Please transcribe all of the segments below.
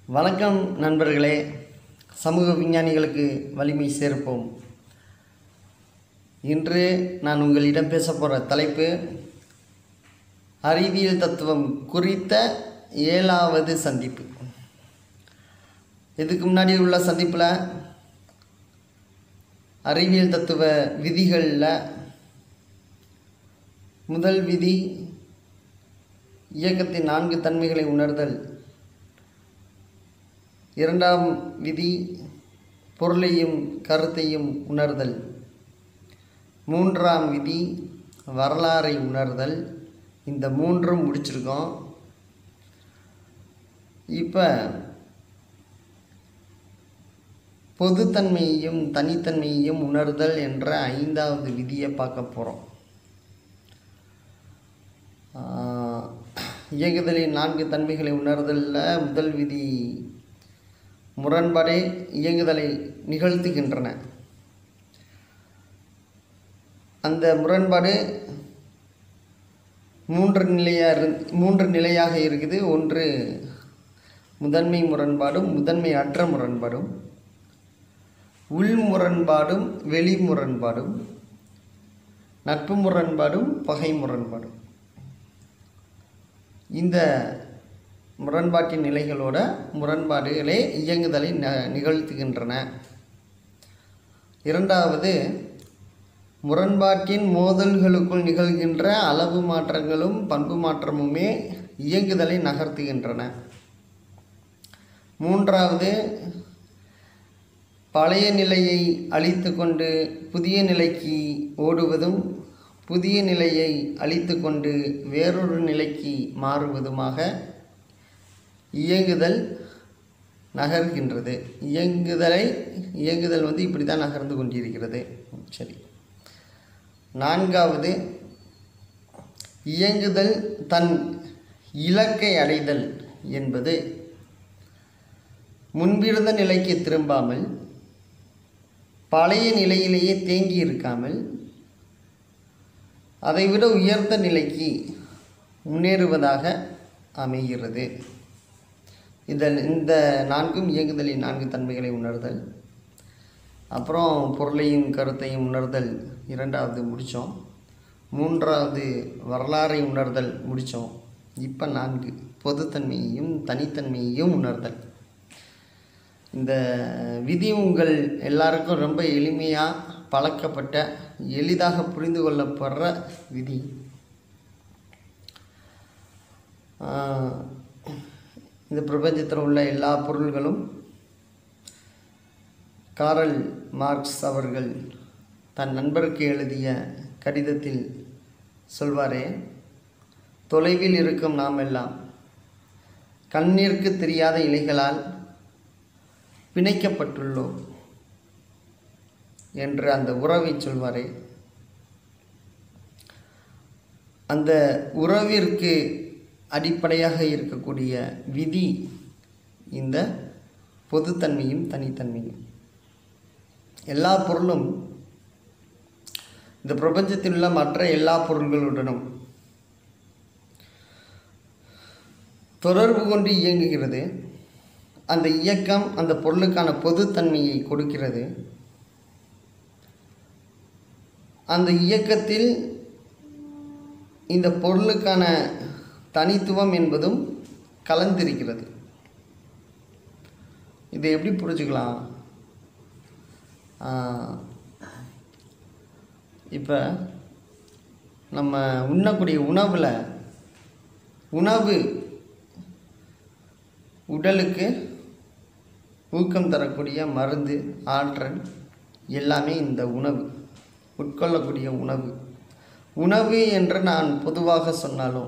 வணக்கம் நண்பர்களே சமூக விஞ்ஞானிகளுக்கு வலிமை சேர்ப்போம் இன்று நான் உங்களிடம் பேச போகிற தலைப்பு அறிவியல் தத்துவம் குறித்த ஏழாவது சந்திப்பு இதுக்கு முன்னாடி உள்ள சந்திப்பில் அறிவியல் தத்துவ விதிகளில் முதல் விதி இயக்கத்தின் நான்கு தன்மைகளை உணர்தல் இரண்டாம் விதி பொருளையும் கருத்தையும் உணர்தல் மூன்றாம் விதி வரலாறை உணர்தல் இந்த மூன்றும் முடிச்சிருக்கோம் இப்போ பொதுத்தன்மையையும் தனித்தன்மையையும் உணர்தல் என்ற ஐந்தாவது விதியை பார்க்க போகிறோம் இயங்குதலின் நான்கு தன்மைகளை உணர்தலில் முதல் விதி முரண்பாடே இயங்குதலை நிகழ்த்துகின்றன அந்த முரண்பாடு மூன்று நிலையாக இரு மூன்று நிலையாக இருக்குது ஒன்று முதன்மை முரண்பாடும் முதன்மை அற்ற முரண்பாடும் உள் முரண்பாடும் வெளி முரண்பாடும் நட்பு முரண்பாடும் பகை முரண்பாடும் இந்த முரண்பாட்டின் நிலைகளோட முரண்பாடுகளே இயங்குதலை ந நிகழ்த்துகின்றன இரண்டாவது முரண்பாட்டின் மோதல்களுக்குள் நிகழ்கின்ற அளவு மாற்றங்களும் பண்பு மாற்றமுமே இயங்குதலை நகர்த்துகின்றன மூன்றாவது பழைய நிலையை அழித்து கொண்டு புதிய நிலைக்கு ஓடுவதும் புதிய நிலையை அழித்து கொண்டு வேறொரு நிலைக்கு மாறுவதுமாக இயங்குதல் நகர்கின்றது இயங்குதலை இயங்குதல் வந்து இப்படி தான் நகர்ந்து கொண்டிருக்கிறது சரி நான்காவது இயங்குதல் தன் இலக்கை அடைதல் என்பது முன்பிருந்த நிலைக்கு திரும்பாமல் பழைய நிலையிலேயே தேங்கி இருக்காமல் அதைவிட உயர்ந்த நிலைக்கு முன்னேறுவதாக அமைகிறது இதில் இந்த நான்கும் இயங்குதலின் நான்கு தன்மைகளை உணர்தல் அப்புறம் பொருளையும் கருத்தையும் உணர்தல் இரண்டாவது முடித்தோம் மூன்றாவது வரலாறை உணர்தல் முடித்தோம் இப்போ நான்கு பொதுத்தன்மையையும் தனித்தன்மையையும் உணர்தல் இந்த விதி உங்கள் எல்லாருக்கும் ரொம்ப எளிமையாக பழக்கப்பட்ட எளிதாக புரிந்து கொள்ளப்படுற விதி இந்த பிரபஞ்சத்தில் உள்ள எல்லா பொருள்களும் காரல் மார்க்ஸ் அவர்கள் தன் நண்பருக்கு எழுதிய கடிதத்தில் சொல்வாரே தொலைவில் இருக்கும் நாம் எல்லாம் கண்ணிற்கு தெரியாத இலைகளால் பிணைக்கப்பட்டுள்ளோம் என்று அந்த உறவை சொல்வாரே அந்த உறவிற்கு அடிப்படையாக இருக்கக்கூடிய விதி இந்த பொதுத்தன்மையும் தனித்தன்மையும் எல்லா பொருளும் இந்த பிரபஞ்சத்தில் உள்ள மற்ற எல்லா பொருள்களுடனும் தொடர்பு கொண்டு இயங்குகிறது அந்த இயக்கம் அந்த பொருளுக்கான பொதுத்தன்மையை கொடுக்கிறது அந்த இயக்கத்தில் இந்த பொருளுக்கான தனித்துவம் என்பதும் கலந்திருக்கிறது இதை எப்படி புரிஞ்சுக்கலாம் இப்போ நம்ம உண்ணக்கூடிய உணவில் உணவு உடலுக்கு ஊக்கம் தரக்கூடிய மருந்து ஆற்றல் எல்லாமே இந்த உணவு உட்கொள்ளக்கூடிய உணவு உணவு என்று நான் பொதுவாக சொன்னாலும்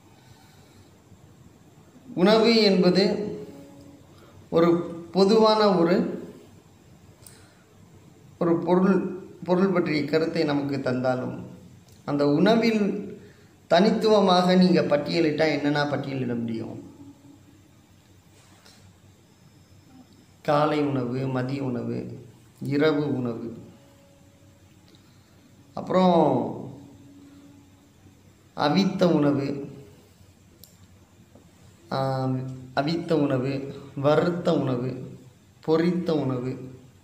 உணவு என்பது ஒரு பொதுவான ஒரு ஒரு பொருள் பொருள் பற்றிய கருத்தை நமக்கு தந்தாலும் அந்த உணவில் தனித்துவமாக நீங்கள் பட்டியலிட்டால் என்னென்னா பட்டியலிட முடியும் காலை உணவு மதிய உணவு இரவு உணவு அப்புறம் அவித்த உணவு அவித்த உணவு வறுத்த உணவு பொரித்த உணவு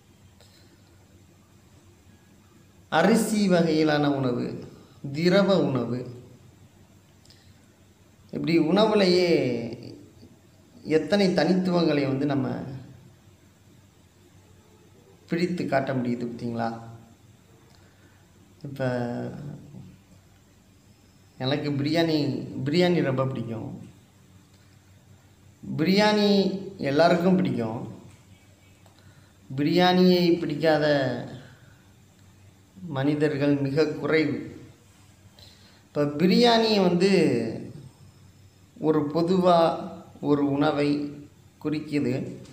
அரிசி வகையிலான உணவு திரவ உணவு இப்படி உணவுலையே எத்தனை தனித்துவங்களை வந்து நம்ம பிரித்து காட்ட முடியுது பார்த்தீங்களா இப்போ எனக்கு பிரியாணி பிரியாணி ரொம்ப பிடிக்கும் பிரியாணி எல்லாருக்கும் பிடிக்கும் பிரியாணியை பிடிக்காத மனிதர்கள் மிக குறைவு இப்போ பிரியாணி வந்து ஒரு பொதுவாக ஒரு உணவை குறிக்குது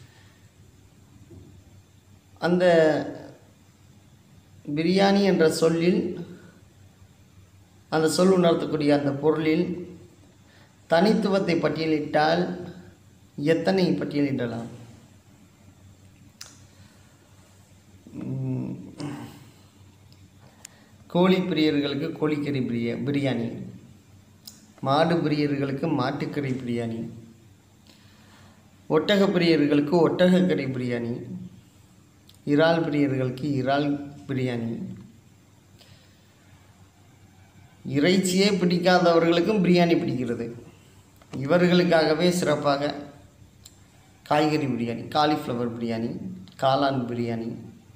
அந்த பிரியாணி என்ற சொல்லில் அந்த சொல் உணர்த்தக்கூடிய அந்த பொருளில் தனித்துவத்தை பட்டியலிட்டால் எத்தனை பட்டியலிடலாம் உம், கோழி பிரியர்களுக்கு கோழிக்கறி பிரிய பிரியாணி மாடு பிரியர்களுக்கு மாட்டுக்கறி பிரியாணி ஒட்டக பிரியர்களுக்கு ஒட்டகக்கறி பிரியாணி இறால் பிரியர்களுக்கு இறால் பிரியாணி இறைச்சியே பிடிக்காதவர்களுக்கும் பிரியாணி பிடிக்கிறது இவர்களுக்காகவே சிறப்பாக காய்கறி பிரியாணி காலிஃப்ளவர் பிரியாணி காளான் பிரியாணி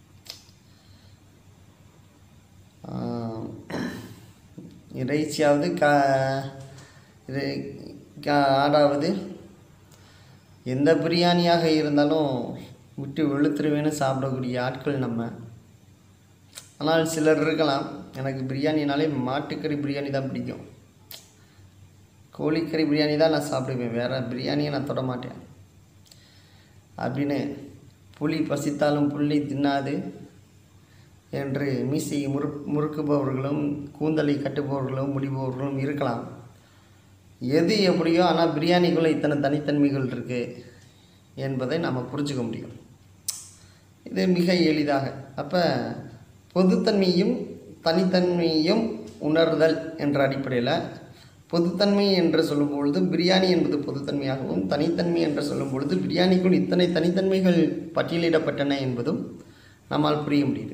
ஆஹ், இறைச்சியாவது கா இது கா- ஆடாவது எந்த பிரியாணியாக இருந்தாலும் விட்டு வெளுத்துருவேன்னு சாப்பிடக்கூடிய ஆட்கள் நம்ம ஆனால் சிலர் இருக்கலாம் எனக்கு பிரியாணினாலே மாட்டுக்கறி பிரியாணி தான் பிடிக்கும் கோழிக்கறி பிரியாணி தான் நான் சாப்பிடுவேன் வேறு பிரியாணியை நான் தொட மாட்டேன் அப்படின்னு புலி பசித்தாலும் புள்ளி தின்னாது என்று மீசையை முறு முறுக்குபவர்களும் கூந்தலை கட்டுபவர்களும் முடிபவர்களும் இருக்கலாம் எது எப்படியோ ஆனால் பிரியாணிக்குள்ளே இத்தனை தனித்தன்மைகள் இருக்குது என்பதை நாம் புரிஞ்சுக்க முடியும் இது மிக எளிதாக அப்போ பொதுத்தன்மையும் தனித்தன்மையும் உணர்தல் என்ற அடிப்படையில் பொதுத்தன்மை என்று சொல்லும் பொழுது பிரியாணி என்பது பொதுத்தன்மையாகவும் தனித்தன்மை என்று சொல்லும் பொழுது பிரியாணிக்குள் இத்தனை தனித்தன்மைகள் பட்டியலிடப்பட்டன என்பதும் நம்மால் புரிய முடியுது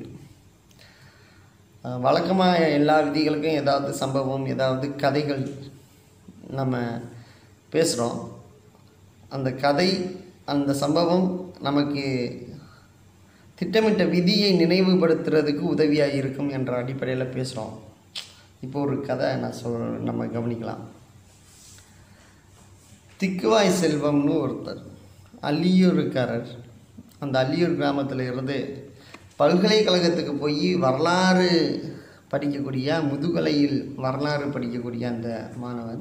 வழக்கமாக எல்லா விதிகளுக்கும் ஏதாவது சம்பவம் ஏதாவது கதைகள் நம்ம பேசுகிறோம் அந்த கதை அந்த சம்பவம் நமக்கு திட்டமிட்ட விதியை நினைவுபடுத்துறதுக்கு உதவியாக இருக்கும் என்ற அடிப்படையில் பேசுகிறோம் இப்போ ஒரு கதை நான் சொல் நம்ம கவனிக்கலாம் திக்குவாய் செல்வம்னு ஒருத்தர் அள்ளியூருக்காரர் அந்த அள்ளியூர் கிராமத்தில் இருந்து பல்கலைக்கழகத்துக்கு போய் வரலாறு படிக்கக்கூடிய முதுகலையில் வரலாறு படிக்கக்கூடிய அந்த மாணவன்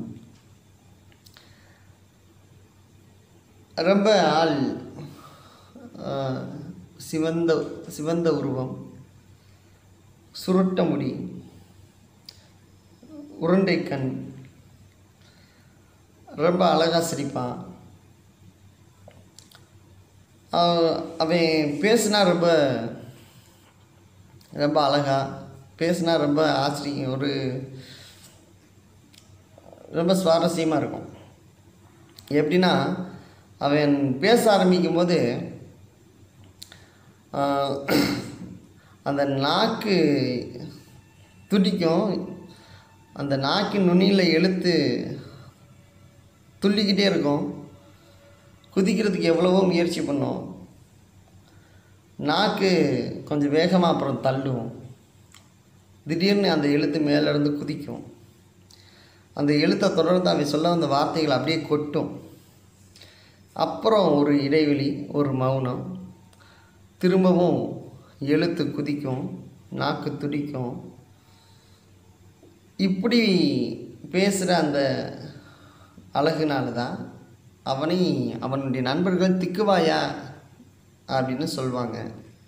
ரொம்ப ஆள் ஆஹ், சிவந்த சிவந்த உருவம் சுருட்ட முடி உருண்டை கண் ரொம்ப அழகாக சிரிப்பான் அவ- அவன் பேசுனா ரொம்ப ரொம்ப அழகா பேசுனா ரொம்ப ஆச்சரியம் ஒரு ரொம்ப சுவாரஸ்யமாக இருக்கும் எப்படின்னா அவன் பேச ஆரம்பிக்கும் போது ஆஹ், அந்த நாக்கு துடிக்கும் அந்த நாக்கின் நுனியில் எழுத்து துள்ளிக்கிட்டே இருக்கும் குதிக்கிறதுக்கு எவ்வளவோ முயற்சி பண்ணும் நாக்கு கொஞ்சம் வேகமாக அப்புறம் தள்ளும் திடீர்னு அந்த எழுத்து மேலேருந்து குதிக்கும் அந்த எழுத்தை தொடர்ந்து அவன் சொல்ல வந்த வார்த்தைகள் அப்படியே கொட்டும் அப்புறம் ஒரு இடைவெளி ஒரு மௌனம் திரும்பவும் எழுத்து குதிக்கும் நாக்கு துடிக்கும் இப்படி பேசுகிற அந்த அழகுனால தான் அவனை அவனுடைய நண்பர்கள் திக்குவாயா அப்படின்னு சொல்லுவாங்க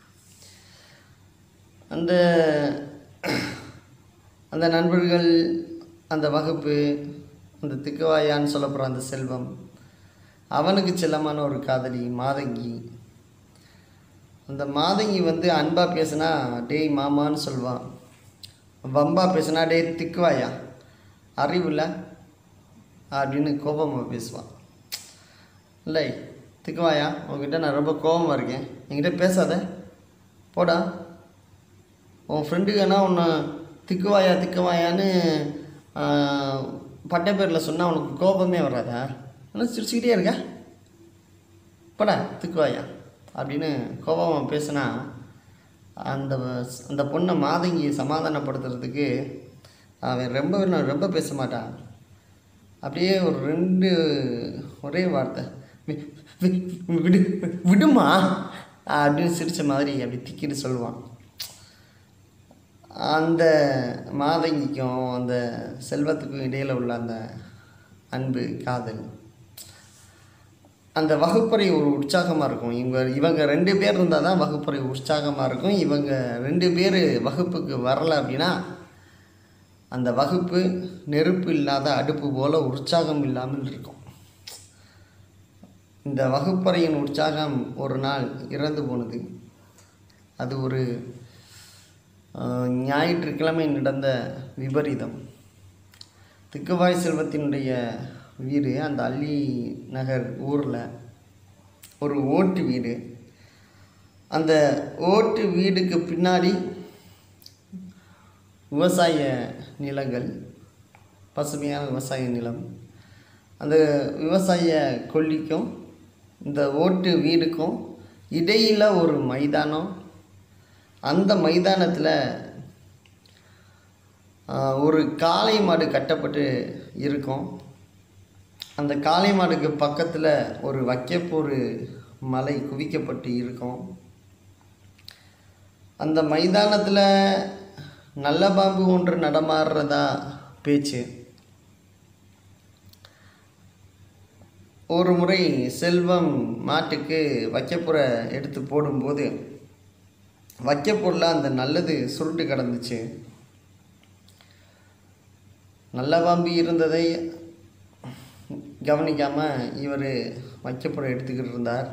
அந்த அந்த நண்பர்கள் அந்த வகுப்பு அந்த திக்குவாயான்னு சொல்லப்படுற அந்த செல்வம் அவனுக்கு செல்லமான ஒரு காதலி மாதங்கி அந்த மாதங்கி வந்து அன்பாக பேசுனா டேய் மாமான்னு சொல்லுவான் வம்பா பேசுனா டேய் திக்குவாயா அறிவில்ல அப்படின்னு கோபமாக பேசுவான் இல்லை திக்குவாயா உங்ககிட்ட நான் ரொம்ப கோபமாக இருக்கேன் என்கிட்ட பேசாத போடா உன் ஃப்ரெண்டுக்குன்னா உன்னை திக்குவாயா திக்குவாயான்னு ஆஹ், பட்ட பேரில் சொன்னால் உனக்கு கோபமே வராதா ஆனால் சிரிச்சுக்கிட்டே இருக்க போடா திக்குவாயா அப்படின்னு கோபமாக பேசுனா அந்த அந்த பொண்ணை மாதங்கி சமாதானப்படுத்துறதுக்கு அவன் ரொம்ப நான் ரொம்ப பேச மாட்டான் அப்படியே ஒரு ரெண்டு ஒரே வார்த்தை வி- வி- விடு விடுமா அப்படின்னு சிரித்த மாதிரி அப்படி திக்கிட்டு சொல்லுவான் அந்த மாதங்கிக்கும் அந்த செல்வத்துக்கும் இடையில் உள்ள அந்த அன்பு காதல் அந்த வகுப்பறை ஒரு உற்சாகமாக இருக்கும் இவங்க இவங்க ரெண்டு பேர் இருந்தால் தான் வகுப்பறை உற்சாகமாக இருக்கும் இவங்க ரெண்டு பேர் வகுப்புக்கு வரலை அப்படின்னா அந்த வகுப்பு நெருப்பு இல்லாத அடுப்பு போல உற்சாகம் இல்லாமல் இருக்கும் இந்த வகுப்பறையின் உற்சாகம் ஒரு நாள் இறந்து போனது அது ஒரு ஆஹ், ஞாயிற்றுக்கிழமை நடந்த விபரீதம் திக்குவாய் செல்வத்தினுடைய வீடு அந்த அள்ளி நகர் ஊரில் ஒரு ஓட்டு வீடு அந்த ஓட்டு வீடுக்கு பின்னாடி விவசாய நிலங்கள் பசுமையான விவசாய நிலம் அந்த விவசாய கொல்லிக்கும் இந்த ஓட்டு வீடுக்கும் இடையில் ஒரு மைதானம் அந்த மைதானத்தில் ஒரு காளை மாடு கட்டப்பட்டு இருக்கும் அந்த காளை மாடுக்கு பக்கத்தில் ஒரு வைக்கப்போரு மலை குவிக்கப்பட்டு இருக்கும் அந்த மைதானத்தில் நல்ல பாம்பு ஒன்று நடமாடுறதா பேச்சு ஒரு முறை செல்வம் மாட்டுக்கு வைக்கப்புற எடுத்து போடும்போது வைக்கப்பொருளில் அந்த நல்லது சுருட்டு கிடந்துச்சு நல்ல பாம்பு இருந்ததை கவனிக்காமல் இவர் வைக்கப்புற எடுத்துக்கிட்டு இருந்தார்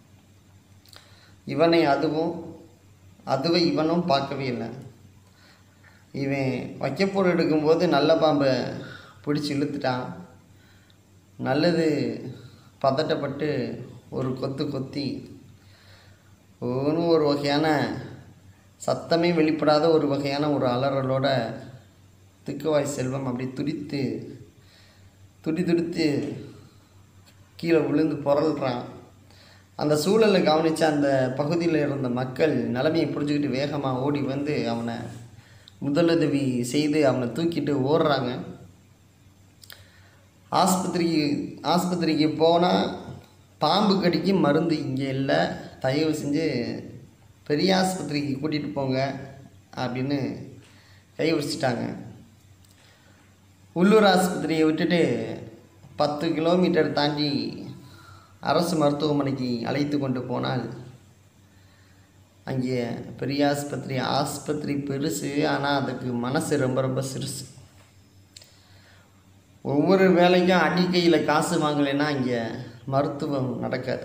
இவனை அதுவும் அதுவை இவனும் பார்க்கவே இல்லை இவன் வைக்கப்பொருள் எடுக்கும்போது நல்ல பாம்பை பிடிச்சி இழுத்துட்டான் நல்லது பதட்டப்பட்டு ஒரு கொத்து கொத்தி ஒன்றும் ஒரு வகையான சத்தமே வெளிப்படாத ஒரு வகையான ஒரு அலறலோட திக்குவாய் செல்வம் அப்படி துடித்து துடி துடித்து கீழே விழுந்து புரள்றான் அந்த சூழலை கவனித்த அந்த பகுதியில் இருந்த மக்கள் நிலைமையை புரிஞ்சுக்கிட்டு வேகமாக ஓடி வந்து அவனை முதலுதவி செய்து அவனை தூக்கிட்டு ஓடுறாங்க ஆஸ்பத்திரிக்கு ஆஸ்பத்திரிக்கு போனால் பாம்பு கடிக்கு மருந்து இங்கே இல்லை தயவு செஞ்சு பெரிய ஆஸ்பத்திரிக்கு கூட்டிகிட்டு போங்க அப்படின்னு கை வச்சிட்டாங்க உள்ளூர் ஆஸ்பத்திரியை விட்டுட்டு பத்து கிலோமீட்டர் தாண்டி அரசு மருத்துவமனைக்கு அழைத்து கொண்டு போனால் அங்கே பெரிய ஆஸ்பத்திரி ஆஸ்பத்திரி பெருசு ஆனால் அதுக்கு மனசு ரொம்ப ரொம்ப சிறுசு ஒவ்வொரு வேலைக்கும் அடிக்கையில் காசு வாங்கலைன்னா இங்கே மருத்துவம் நடக்காது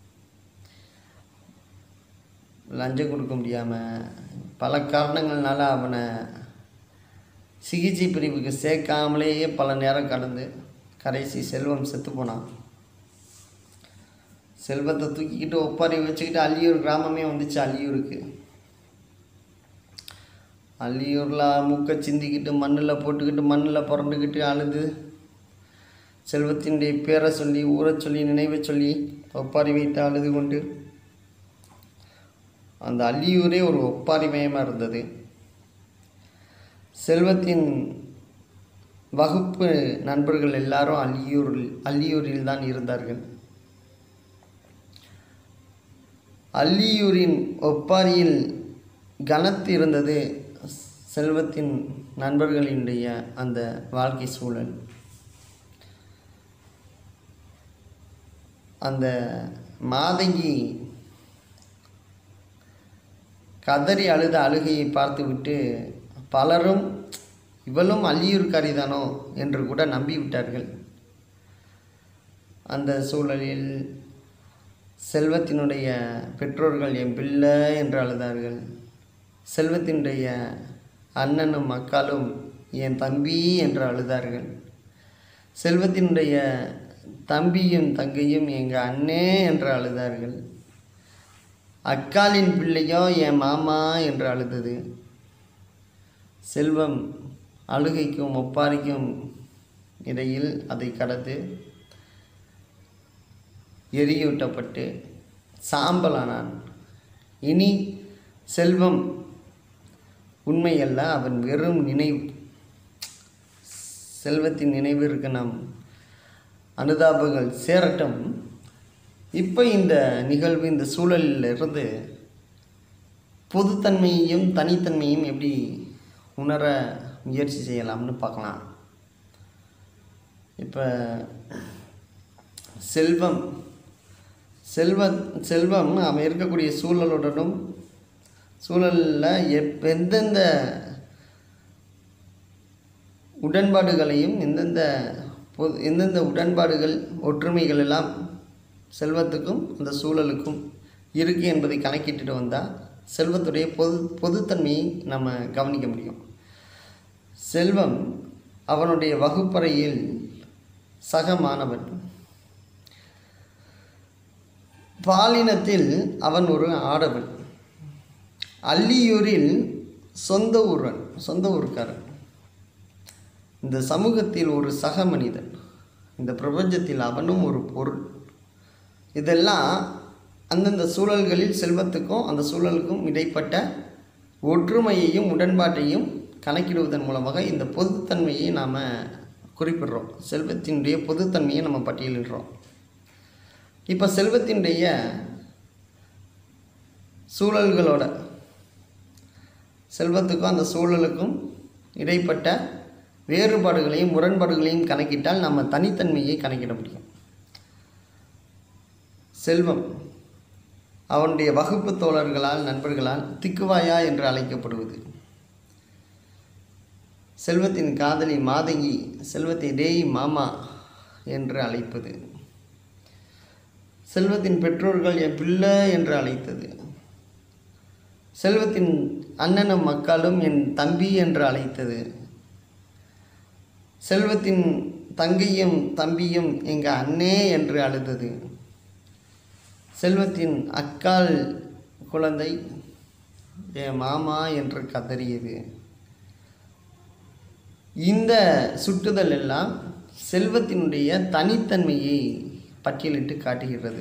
லஞ்சம் கொடுக்க முடியாமல் பல காரணங்கள்னால அவனை சிகிச்சை பிரிவுக்கு சேர்க்காமலேயே பல நேரம் கடந்து கடைசி செல்வம் செத்து போனான் செல்வத்தை தூக்கிக்கிட்டு ஒப்பாரி வச்சுக்கிட்டு அள்ளியூர் கிராமமே வந்துச்சு அள்ளியூருக்கு அள்ளியூரில் மூக்கை சிந்திக்கிட்டு மண்ணில் போட்டுக்கிட்டு மண்ணில் புரண்டுக்கிட்டு அழுது செல்வத்தினுடைய பேரை சொல்லி ஊரை சொல்லி நினைவை சொல்லி ஒப்பாரி வைத்து அழுது கொண்டு அந்த அள்ளியூரே ஒரு ஒப்பாரி மயமாக இருந்தது செல்வத்தின் வகுப்பு நண்பர்கள் எல்லாரும் அள்ளியூரில் அள்ளியூரில் தான் இருந்தார்கள் அள்ளியூரின் ஒப்பாரியில் கனத்து இருந்தது செல்வத்தின் நண்பர்களினுடைய அந்த வாழ்க்கை சூழல் அந்த மாதங்கி கதறி அழுத அழுகையை பார்த்துவிட்டு பலரும் இவளும் அள்ளியூர்காரி தானோ என்று கூட நம்பிவிட்டார்கள் அந்த சூழலில் செல்வத்தினுடைய பெற்றோர்கள் என் பிள்ளை என்று அழுதார்கள் செல்வத்தினுடைய அண்ணனும் அக்காலும் என் தம்பி என்று அழுதார்கள் செல்வத்தினுடைய தம்பியும் தங்கையும் எங்கள் அண்ணே என்று அழுதார்கள் அக்காலின் பிள்ளையோ என் மாமா என்று அழுதது செல்வம் அழுகைக்கும் ஒப்பாரிக்கும் இடையில் அதை கடந்து எரியூட்டப்பட்டு சாம்பலானான் இனி செல்வம் உண்மையல்ல அவன் வெறும் நினைவு செல்வத்தின் நினைவிற்கு நாம் அனுதாபங்கள் சேரட்டும் இப்போ இந்த நிகழ்வு இந்த சூழலில் இருந்து பொதுத்தன்மையையும் தனித்தன்மையும் எப்படி உணர முயற்சி செய்யலாம்னு பார்க்கலாம் இப்போ செல்வம் செல்வ செல்வம் அவன் இருக்கக்கூடிய சூழலுடனும் சூழலில் எப் எந்தெந்த உடன்பாடுகளையும் எந்தெந்த பொது எந்தெந்த உடன்பாடுகள் ஒற்றுமைகள் எல்லாம் செல்வத்துக்கும் அந்த சூழலுக்கும் இருக்குது என்பதை கணக்கிட்டுட்டு வந்தால் செல்வத்துடைய பொது பொதுத்தன்மையை நம்ம கவனிக்க முடியும் செல்வம் அவனுடைய வகுப்பறையில் சக மாணவன் பாலினத்தில் அவன் ஒரு ஆடவன் அள்ளியூரில் சொந்த ஊரன் சொந்த ஊர்க்காரன் இந்த சமூகத்தில் ஒரு சக மனிதன் இந்த பிரபஞ்சத்தில் அவனும் ஒரு பொருள் இதெல்லாம் அந்தந்த சூழல்களில் செல்வத்துக்கும் அந்த சூழலுக்கும் இடைப்பட்ட ஒற்றுமையையும் உடன்பாட்டையும் கணக்கிடுவதன் மூலமாக இந்த பொதுத்தன்மையை நாம் குறிப்பிடுறோம் செல்வத்தினுடைய பொதுத்தன்மையை நம்ம பட்டியலிடுறோம் இப்போ செல்வத்தினுடைய சூழல்களோட செல்வத்துக்கும் அந்த சூழலுக்கும் இடைப்பட்ட வேறுபாடுகளையும் முரண்பாடுகளையும் கணக்கிட்டால் நம்ம தனித்தன்மையை கணக்கிட முடியும் செல்வம் அவனுடைய வகுப்பு தோழர்களால் நண்பர்களால் திக்குவாயா என்று அழைக்கப்படுவது செல்வத்தின் காதலி மாதங்கி செல்வத்தை டேய் மாமா என்று அழைப்பது செல்வத்தின் பெற்றோர்கள் என் பிள்ளை என்று அழைத்தது செல்வத்தின் அண்ணனும் மக்களும் என் தம்பி என்று அழைத்தது செல்வத்தின் தங்கையும் தம்பியும் எங்கள் அண்ணே என்று அழுதது செல்வத்தின் அக்கால் குழந்தை என் மாமா என்று கதறியது இந்த சுட்டுதல் எல்லாம் செல்வத்தினுடைய தனித்தன்மையை பட்டியலிட்டு காட்டுகிறது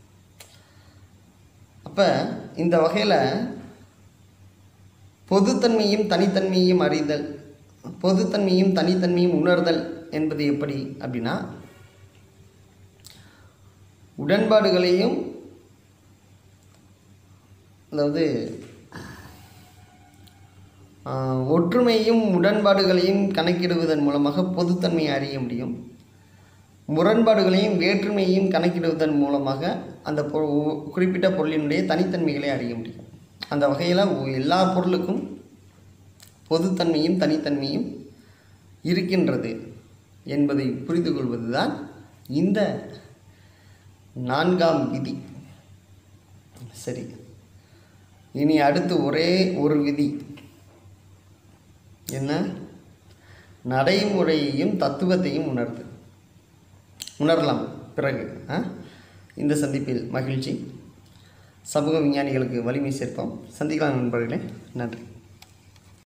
அப்போ இந்த வகையில் பொதுத்தன்மையும் தனித்தன்மையும் அறிதல் பொதுத்தன்மையும் தனித்தன்மையும் உணர்தல் என்பது எப்படி அப்படின்னா உடன்பாடுகளையும் அதாவது ஆஹ், ஒற்றுமையும் உடன்பாடுகளையும் கணக்கிடுவதன் மூலமாக பொதுத்தன்மையை அறிய முடியும் முரண்பாடுகளையும் வேற்றுமையையும் கணக்கிடுவதன் மூலமாக அந்த பொ குறிப்பிட்ட பொருளினுடைய தனித்தன்மைகளை அறிய முடியும் அந்த வகையில் எல்லா பொருளுக்கும் பொதுத்தன்மையும் தனித்தன்மையும் இருக்கின்றது என்பதை புரிந்து கொள்வதுதான் இந்த நான்காம் விதி சரி இனி அடுத்து ஒரே ஒரு விதி என்ன நடைமுறையையும் தத்துவத்தையும் உணர்து உணரலாம் பிறகு ஆ? இந்த சந்திப்பில் மகிழ்ச்சி சமூக விஞ்ஞானிகளுக்கு வலிமை சேர்ப்போம் சந்திக்கலாம் நண்பர்களே நன்றி